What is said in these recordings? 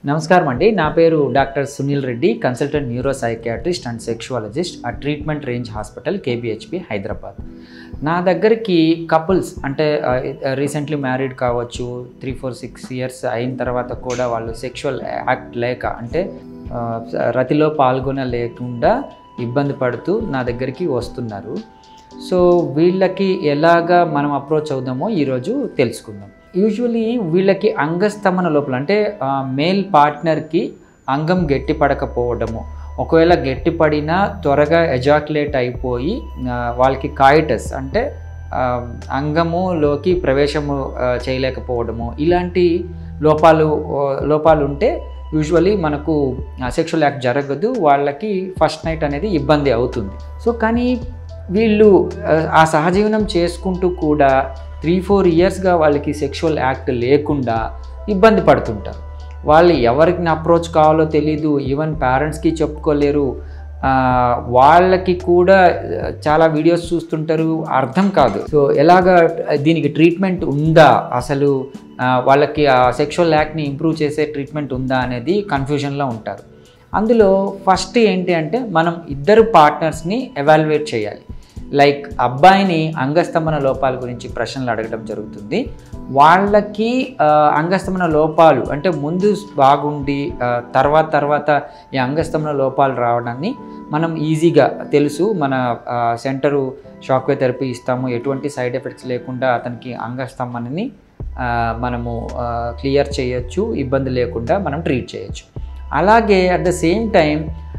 నమస్కారం అండి నా పేరు doctor Sunil Reddy consultant neuropsychiatrist and sexologist uh treatment range hospital KBHP Hyderabad నా దగ్గరికి కపుల్స్ అంటే రీసెంట్లీ మ్యారీడ్ కావచ్చు త్రీ ఫోర్ సిక్స్ ఇయర్స్ అయిన తర్వాత కూడా వాళ్ళు సెక్షువల్ యాక్ట్ లేక అంటే ఆ, రతిలో పాల్గొనలేకుండా ఇబ్బంది పడుతూ నా దగ్గరికి వస్తున్నారు సో వీళ్ళకి ఎలాగా మనం అప్రోచ్ అవుదామో ఈరోజు తెలుసుకుందాం యూజువలీ వీళ్ళకి అంగస్తమన లోపల అంటే మేల్ పార్ట్నర్కి అంగం గట్టిపడకపోవడము ఒకవేళ గట్టిపడినా త్వరగా ఎజాక్యులేట్ అయిపోయి ఆ, వాళ్ళకి కాయిటస్ అంటే ఆ, అంగములోకి ప్రవేశము ఆ, చేయలేకపోవడము ఇలాంటి లోపాలు ఆ, లోపాలు ఉంటే యూజువలీ మనకు సెక్షువల్ యాక్ట్ జరగదు వాళ్ళకి ఫస్ట్ నైట్ అనేది ఇబ్బంది అవుతుంది సో కానీ వీళ్ళు ఆ, ఆ సహజీవనం చేసుకుంటూ కూడా త్రీ ఫోర్ ఇయర్స్గా వాళ్ళకి సెక్షువల్ యాక్ట్ లేకుండా ఇబ్బంది పడుతుంటారు వాళ్ళు ఎవరికి అప్రోచ్ కావాలో తెలీదు ఈవెన్ పేరెంట్స్కి చెప్పుకోలేరు ఆ, వాళ్ళకి కూడా ఆ, చాలా వీడియోస్ చూస్తుంటారు అర్థం కాదు సో ఎలాగ దీనికి ట్రీట్మెంట్ ఉందా అసలు ఆ, వాళ్ళకి ఆ సెక్షువల్ యాక్ట్ని ఇంప్రూవ్ చేసే ట్రీట్మెంట్ ఉందా అనేది కన్ఫ్యూజన్లో ఉంటారు అందులో ఫస్ట్ ఏంటి అంటే మనం ఇద్దరు పార్ట్నర్స్ని ఎవాల్యుయేట్ చేయాలి లైక్ అబ్బాయిని అంగస్తమన లోపాల గురించి ప్రశ్నలు అడగడం జరుగుతుంది వాళ్ళకి ఆ, అంగస్తమన లోపాలు అంటే ముందు బాగుండి ఆ, తర్వాత తర్వాత ఈ అంగస్తమన లోపాలు రావడాన్ని మనం ఈజీగా తెలుసు మన ఆ, సెంటరు షాక్వే థెరపీ ఇస్తాము ఎటువంటి సైడ్ ఎఫెక్ట్స్ లేకుండా అతనికి అంగస్తమనని ఆ, మనము క్లియర్ చేయొచ్చు ఇబ్బంది లేకుండా మనం ట్రీట్ చేయొచ్చు అలాగే at the same time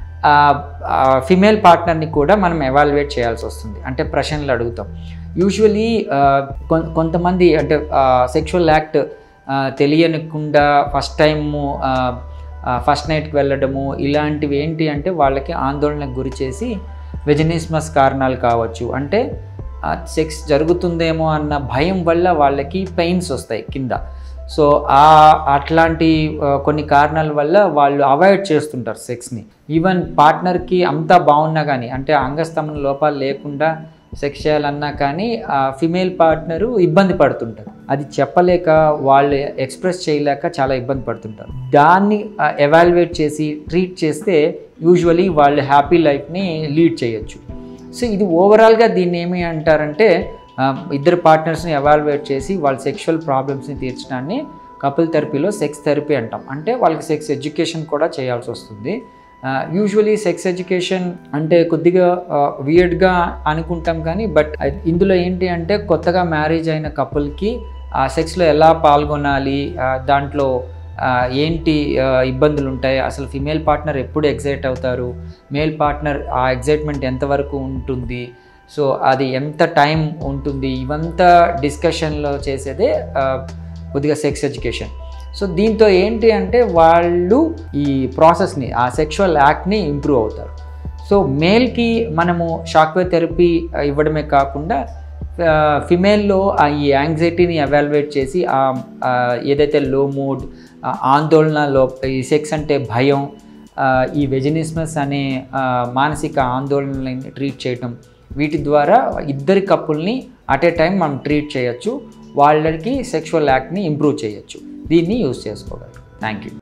female పార్ట్నర్ని కూడా మనం ఎవాల్యుయేట్ చేయాల్సి వస్తుంది అంటే ప్రశ్నలు అడుగుతాం యూజువలీ కొంతమంది అంటే సెక్షువల్ యాక్ట్ తెలియనికుండా ఫస్ట్ టైము ఫస్ట్ నైట్కి వెళ్ళడము ఇలాంటివి ఏంటి అంటే వాళ్ళకి ఆందోళనకు గురి చేసి వెజనిస్మస్ కారణాలు కావచ్చు అంటే సెక్స్ జరుగుతుందేమో అన్న భయం వల్ల వాళ్ళకి పెయిన్స్ వస్తాయి కింద సో ఆ అట్లాంటి ఆ, కొన్ని కారణాల వల్ల వాళ్ళు అవాయిడ్ చేస్తుంటారు సెక్స్ని ఈవెన్ పార్ట్నర్కి అంతా బాగున్నా కానీ అంటే అంగస్తమన లోపాలు లేకుండా సెక్స్ చేయాలన్నా కానీ ఆ ఫిమేల్ పార్ట్నరు ఇబ్బంది పడుతుంటారు అది చెప్పలేక వాళ్ళు ఎక్స్ప్రెస్ చేయలేక చాలా ఇబ్బంది పడుతుంటారు దాన్ని ఎవాల్యుయేట్ చేసి ట్రీట్ చేస్తే యూజువలీ వాళ్ళు హ్యాపీ లైఫ్ని లీడ్ చేయొచ్చు సో ఇది ఓవరాల్గా దీన్ని ఏమి అంటారంటే ఆ, ఇద్దరు పార్ట్నర్స్ని ఎవాల్యుయేట్ చేసి వాళ్ళ సెక్షువల్ ప్రాబ్లమ్స్ని తీర్చడాన్ని కపుల్ థెరపీలో సెక్స్ థెరపీ అంటాం అంటే వాళ్ళకి సెక్స్ ఎడ్యుకేషన్ కూడా చేయాల్సి వస్తుంది యూజువలీ సెక్స్ ఎడ్యుకేషన్ అంటే కొద్దిగా వియర్డ్గా అనుకుంటాం కానీ బట్ ఇందులో ఏంటి అంటే కొత్తగా మ్యారేజ్ అయిన కపుల్కి ఆ సెక్స్లో ఎలా పాల్గొనాలి ఆ, దాంట్లో ఆ, ఏంటి ఆ, ఇబ్బందులు ఉంటాయి అసలు ఫిమేల్ పార్ట్నర్ ఎప్పుడు ఎగ్జైట్ అవుతారు మేల్ పార్ట్నర్ ఆ ఎగ్జైట్మెంట్ ఎంతవరకు ఉంటుంది సో అది ఎంత టైం ఉంటుంది ఇవంతా డిస్కషన్లో చేసేదే ఆ, కొద్దిగా సెక్స్ ఎడ్యుకేషన్ సో దీంతో ఏంటి అంటే వాళ్ళు ఈ ప్రాసెస్ని ఆ సెక్షువల్ యాక్ట్ని ఇంప్రూవ్ అవుతారు సో మేల్కి మనము షాక్వే థెరపీ ఇవ్వడమే కాకుండా ఫిమేల్లో ఈ యాంగ్జైటీని ఎవాల్యుయేట్ చేసి ఆ ఆ, ఏదైతే లో మూడ్ ఆందోళన లో ఈ సెక్స్ అంటే భయం ఆ, ఈ వెజినిస్మస్ అనే ఆ, మానసిక ఆందోళనని ట్రీట్ చేయటం వీటి ద్వారా ఇద్దరి కప్పుల్ని అట్ ఏ టైం మనం ట్రీట్ చేయొచ్చు వాళ్ళకి సెక్షువల్ యాక్ట్ని ఇంప్రూవ్ చేయొచ్చు దీన్ని యూస్ చేసుకోగలరు థ్యాంక్ యూ